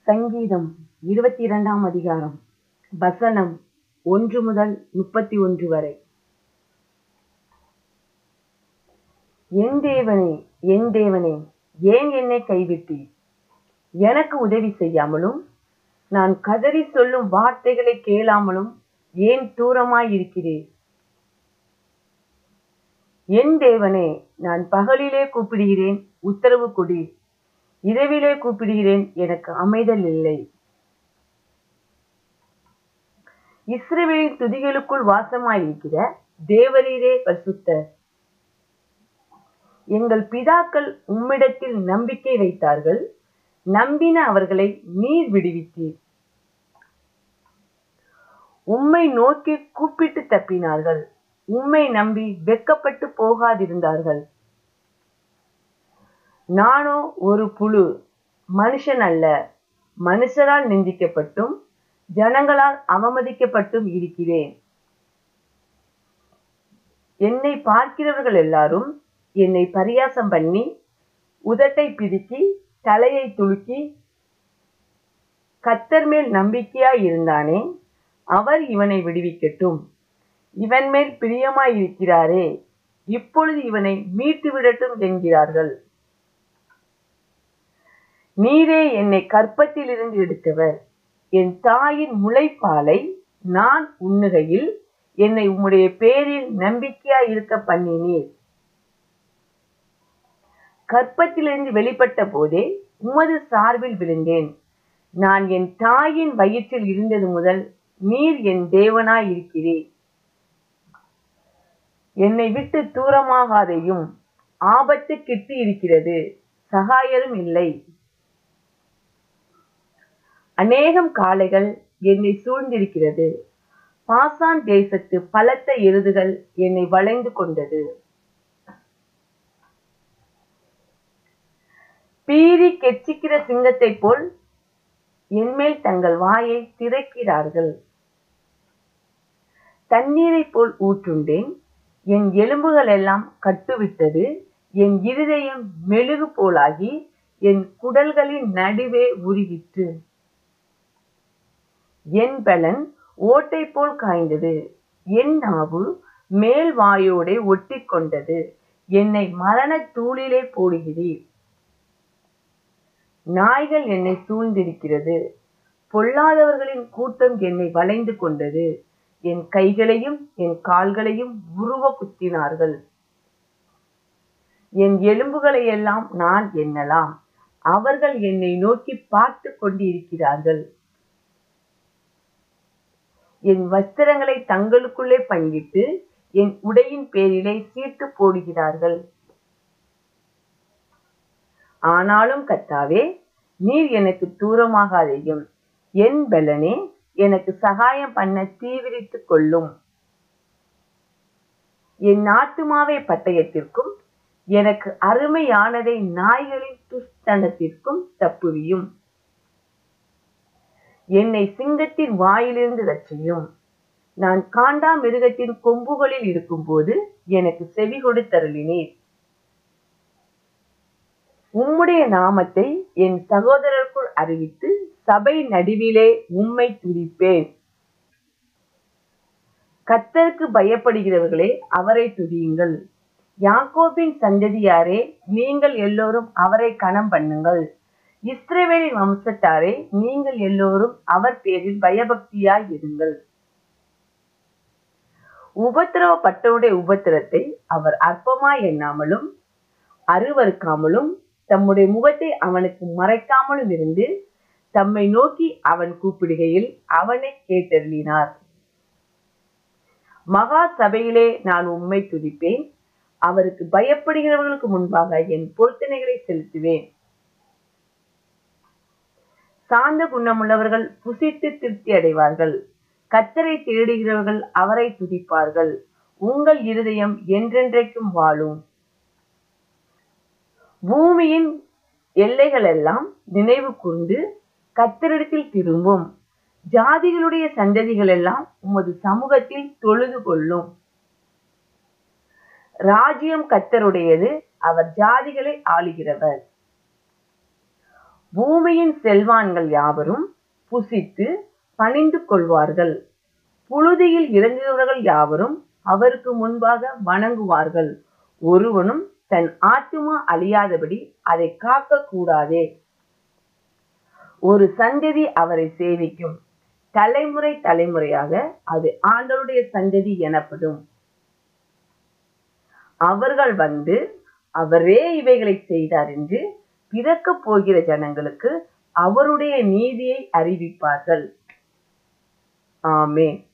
சங்கீதம் இருபத்தி இரண்டாம் அதிகாரம் வசனம் ஒன்று முதல் முப்பத்தி ஒன்று வரை என் தேவனே என் தேவனே ஏன் என்னை கைவிட்டீர் எனக்கு உதவி செய்யாமலும் நான் கதறி சொல்லும் வார்த்தைகளை கேளாமலும் ஏன் தூரமாய் இருக்கிறீர் என் தேவனே நான் பகலிலே கூப்பிடுகிறேன் உத்தரவு கொடி இரவிலே கூப்பிடுகிறேன் எனக்கு அமைதல் இல்லை இஸ்ரவேலின் துதிகளுக்குள் வாசமாயிருக்கிற தேவரீரே பரிசுத்தர் எங்கள் பிதாக்கள் உம்மிடத்தில் நம்பிக்கை வைத்தார்கள் நம்பின அவர்களை நீர் விடுவித்தீர் உம்மை நோக்கி கூப்பிட்டு தப்பினார்கள் உம்மை நம்பி வெக்கப்பட்டு போகாதிருந்தார்கள் நானோ ஒரு புழு மனுஷன் அல்ல மனுஷரால் நிந்திக்கப்பட்டும் ஜனங்களால் அவமதிக்கப்பட்டும் இருக்கிறேன் என்னை பார்க்கிறவர்கள் எல்லாரும் என்னை பரியாசம் பண்ணி உதட்டை பிதுக்கி தலையை துலுக்கி கத்தர் மேல் நம்பிக்கையாய் இருந்தானே அவர் இவனை விடுவிக்கட்டும் இவன் மேல் பிரியமாய் இருக்கிறாரே இப்பொழுது இவனை மீட்டு விடட்டும் என்கிறார்கள் நீரே என்னை கற்பத்திலிருந்து எடுத்தவர் என் தாயின் முளைப்பாலை நான் உண்ணுகையில் என்னை உம்முடைய பேரில் நம்பிக்கையா இருக்க பண்ணினீர் கற்பத்திலிருந்து வெளிப்பட்ட போதே உமது சார்பில் விழுந்தேன் நான் என் தாயின் வயிற்றில் இருந்தது முதல் நீர் என் தேவனாய் இருக்கிறீர் என்னை விட்டு தூரமாகாதையும் ஆபத்து கிட்டி இருக்கிறது சகாயரும் இல்லை அநேகம் காளைகள் என்னை சூழ்ந்திருக்கிறது பாசான் தேசத்து பலத்த எருதுகள் என்னை வளைந்து கொண்டது பீறி கெச்சிக்கிற சிங்கத்தை போல் என்மேல் தங்கள் வாயை திறக்கிறார்கள் தண்ணீரை போல் ஊற்றுண்டேன் என் எலும்புகள் எல்லாம் கட்டுவிட்டது என் இருதயம் மெழுகு போலாகி என் குடல்களின் நடுவே உருகிற்று என் பலன் ஓட்டை போல் காய்ந்தது என் நாவு மேல் வாயோடே ஒட்டி கொண்டது என்னை மரண தூளிலே போடுகிறீர் நாய்கள் என்னை சூழ்ந்திருக்கிறது பொல்லாதவர்களின் கூட்டம் என்னை வளைந்து கொண்டது என் கைகளையும் என் கால்களையும் உருவ குத்தினார்கள் என் எலும்புகளை எல்லாம் நான் எண்ணலாம் அவர்கள் என்னை நோக்கி பார்த்து கொண்டிருக்கிறார்கள் என் வஸ்திரங்களை தங்களுக்குள்ளே பங்கிட்டு என் உடையின் பேரிலே சீட்டு போடுகிறார்கள் ஆனாலும் கத்தாவே நீர் எனக்கு தூரமாகாதையும் என் பலனே எனக்கு சகாயம் பண்ண தீவிரித்துக் கொள்ளும் என் ஆத்துமாவை பட்டயத்திற்கும் எனக்கு அருமையானதை நாய்களின் துஷ்டனத்திற்கும் தப்புவியும் என்னை சிங்கத்தின் வாயிலிருந்து ரட்சியும் நான் காண்டா மிருகத்தின் கொம்புகளில் இருக்கும்போது எனக்கு செவி கொடுத்தருளினீர் உம்முடைய நாமத்தை என் சகோதரருக்குள் அறிவித்து சபை நடுவிலே உம்மை துதிப்பேன் கத்தருக்கு பயப்படுகிறவர்களே அவரை துதியுங்கள் யாக்கோபின் சந்ததியாரே நீங்கள் எல்லோரும் அவரை கணம் பண்ணுங்கள் இஸ்ரவேலின் வம்சத்தாரே நீங்கள் எல்லோரும் அவர் பேரில் பயபக்தியாய் இருங்கள் உபத்திரவப்பட்டவருடைய உபத்திரத்தை அவர் அற்பமாய் எண்ணாமலும் அருவறுக்காமலும் தம்முடைய முகத்தை அவனுக்கு மறைக்காமலும் இருந்து தம்மை நோக்கி அவன் கூப்பிடுகையில் அவனை கேட்டருளினார் மகா சபையிலே நான் உம்மை துதிப்பேன் அவருக்கு பயப்படுகிறவர்களுக்கு முன்பாக என் பொருத்தனைகளை செலுத்துவேன் சாந்த குணமுள்ளவர்கள் புசித்து திருப்தி அடைவார்கள் கத்தரை தேடுகிறவர்கள் அவரை துதிப்பார்கள் உங்கள் இருதயம் என்றென்றைக்கும் வாழும் பூமியின் எல்லைகள் எல்லாம் நினைவு கூர்ந்து கத்தரிடத்தில் திரும்பும் ஜாதிகளுடைய சந்ததிகள் எல்லாம் உமது சமூகத்தில் தொழுது கொள்ளும் ராஜ்யம் கத்தருடையது அவர் ஜாதிகளை ஆளுகிறவர் பூமியின் செல்வான்கள் யாவரும் புசித்து பணிந்து கொள்வார்கள் புழுதியில் இறங்குகிறவர்கள் யாவரும் அவருக்கு முன்பாக வணங்குவார்கள் ஒருவனும் தன் ஆத்துமா அழியாதபடி அதை காக்க கூடாதே ஒரு சந்ததி அவரை சேவிக்கும் தலைமுறை தலைமுறையாக அது ஆண்டவருடைய சந்ததி எனப்படும் அவர்கள் வந்து அவரே இவைகளை செய்தார் என்று பிறக்கப் போகிற ஜனங்களுக்கு அவருடைய நீதியை அறிவிப்பார்கள் ஆமென்